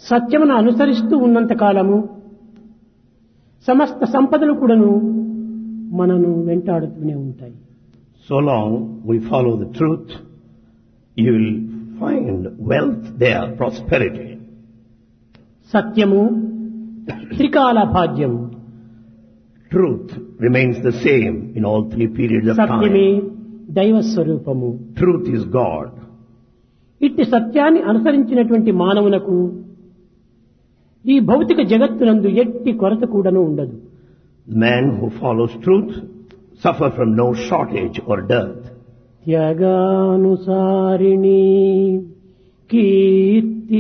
సత్యమును అనుసరిస్తూ ఉన్నంత కాలము సమస్త సంపదలు కూడాను మనను వెంటాడుతూనే ఉంటాయి So long we follow the truth, you will find wealth there, prosperity. సత్యము త్రికాల భాగ్యము Truth remains the same in all three periods of సత్యమే time. దైవ స్వరూపము Truth is God. ఇట్టి సత్యాన్ని అనుసరించినటువంటి మానవునకు ఈ భౌతిక జగత్తునందు ఎట్టి కొరత కూడాను ఉండదు The man who follows truth suffer from no shortage or dearth. త్యాగానుసారిణి కీర్తి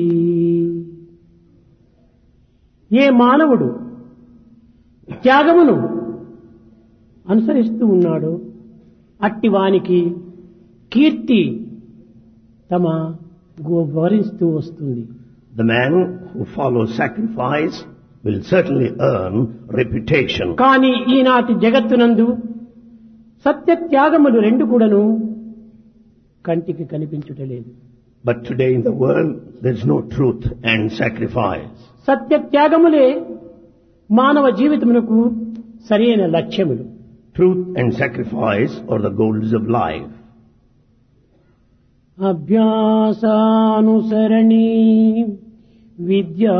ఏ మానవుడు త్యాగమును అనుసరిస్తూ ఉన్నాడో అట్టి వానికి కీర్తి తమ గు- వరిస్తూ వస్తుంది The man who follows sacrifice will certainly earn reputation. కానీ ఈనాటి జగత్తునందు సత్య త్యాగములు రెండు కూడాను కంటికి కనిపించుటలేదు But today in the world, there's no truth and sacrifice. సత్య త్యాగములే మానవ జీవితమునకు సరైన లక్ష్యములు Truth and sacrifice are the goals of life. అభ్యాసానుసరణి విద్యా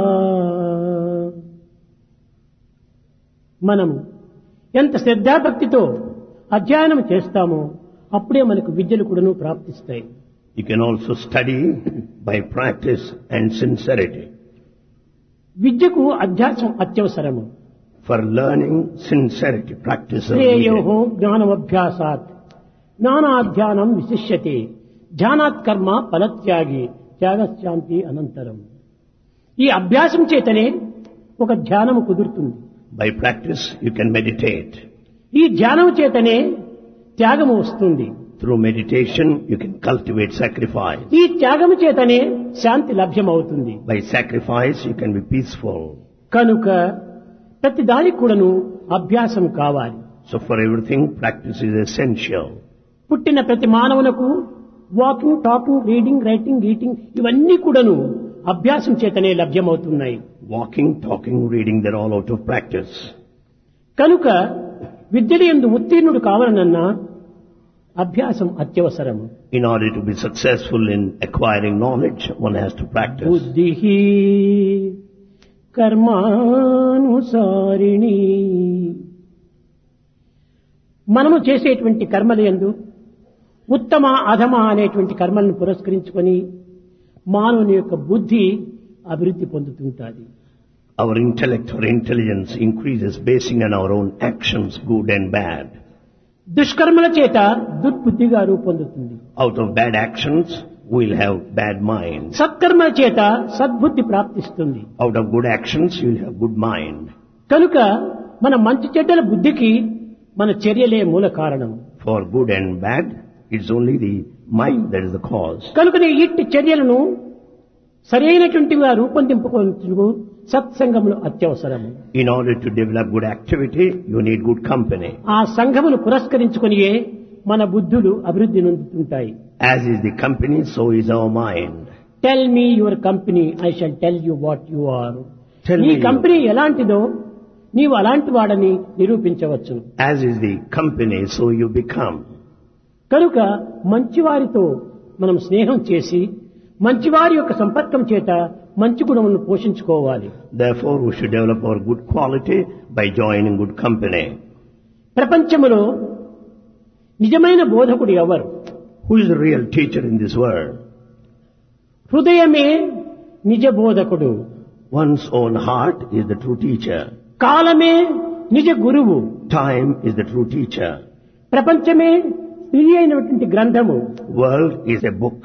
మనము ఎంత శ్రద్ధాభక్తితో అధ్యయనం చేస్తామో అప్పుడే మనకు విద్యలు కూడాను ప్రాప్తిస్తాయి You can also study by practice and sincerity. విద్యకు అధ్యాసం అత్యవసరము For learning, sincerity, practice of శ్రేయో needed. జ్ఞానమభ్యాసాత్ జ్ఞానాధ్యానం విశిష్యతే ధ్యానాత్ కర్మ ఫలత్యాగి త్యాగశాంతి అనంతరం ఈ అభ్యాసం చేతనే ఒక ధ్యానము కుదురుతుంది By practice, you can meditate. ఈ ధ్యానం చేతనే త్యాగము వస్తుంది Through meditation, you can cultivate sacrifice. ఈ త్యాగము చేతనే శాంతి లభ్యమవుతుంది By sacrifice, you can be peaceful. కనుక ప్రతి దానికి కూడాను అభ్యాసం కావాలి So for everything, practice is essential. పుట్టిన ప్రతి మానవునకు walking talking reading writing eating ఇవన్నీ కూడాను అభ్యాసం చేతనే లభ్యమవుతున్నాయి Walking, talking, reading, they're all out of practice. కనుక విద్యలు ఎందు ఉత్తీర్ణుడు కావాలనన్నా అభ్యాసం అత్యవసరము In order to be successful in acquiring knowledge, one has to practice. బుద్ధి కర్మానుసారిణి మనము చేసేటువంటి కర్మల యందు ఉత్తమ అధమ అనేటువంటి కర్మలను పురస్కరించుకొని మానవుని యొక్క బుద్ధి అభివృద్ధి పొందుతుంటాది Our intellect or intelligence increases basing on our own actions, good and bad. దుష్కర్మల చేత దుర్బుద్ధిగా రూపొందుతుంది Out of bad actions, we'll have bad minds. సత్కర్మల చేత సద్బుద్ధి ప్రాప్తిస్తుంది Out of good actions, you'll have good mind. కనుక మన మంచి చెడ్డల బుద్ధికి మన చర్యలే మూల కారణం For good and bad, it's only the mind that is the cause. కనుకనే ఇట్టి చర్యలను సరైనటువంటివిగా రూపొందింపుకొనుటకు సత్సంగములు అత్యవసరము In order to develop good activity, you need good company. ఆ సంఘమును పురస్కరించుకొనియే మన బుద్ధులు అభివృద్ధి నొందుతుంటాయి As is the company, so is our mind. Tell me your company I shall tell you what you are Tell నీ me your- కంపెనీ ఎలాంటిదో నీవు అలాంటి వాడని నిరూపించవచ్చు As is the company, so you become. కనుక మంచివారితో మనం స్నేహం చేసి మంచివారి యొక్క సంపర్కం చేత మంచి గుణములను పోషించుకోవాలి Therefore, we should develop our good quality by joining good company. ప్రపంచములో నిజమైన బోధకుడు ఎవరు Who is the real teacher in this world? హృదయమే నిజ బోధకుడు One's own heart is the true teacher. కాలమే నిజ గురువు Time is the true teacher. ప్రపంచమే స్త్రీ అయినటువంటి గ్రంథము World is a book.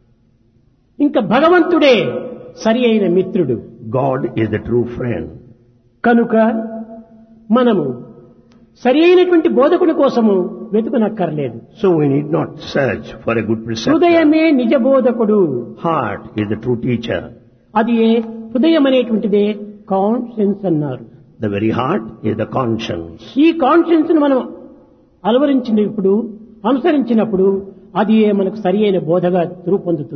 ఇంకా భగవంతుడే సరి అయిన మిత్రుడు God is the true friend. కనుక మనము సరి అయినటువంటి బోధకుడి కోసము వెతుకునక్కర్లేదు So we need not search for a good preceptor. హృదయమే నిజ బోధకుడు Heart is the true teacher. అది ఏ హృదయం అనేటువంటిదే కాన్షియన్స్ అన్నారు The very heart is the conscience. ఈ కాన్షియన్స్ ను మనం అలవరించినప్పుడు అనుసరించినప్పుడు అది ఏ మనకు సరి అయిన బోధగా రూపొందుతుంది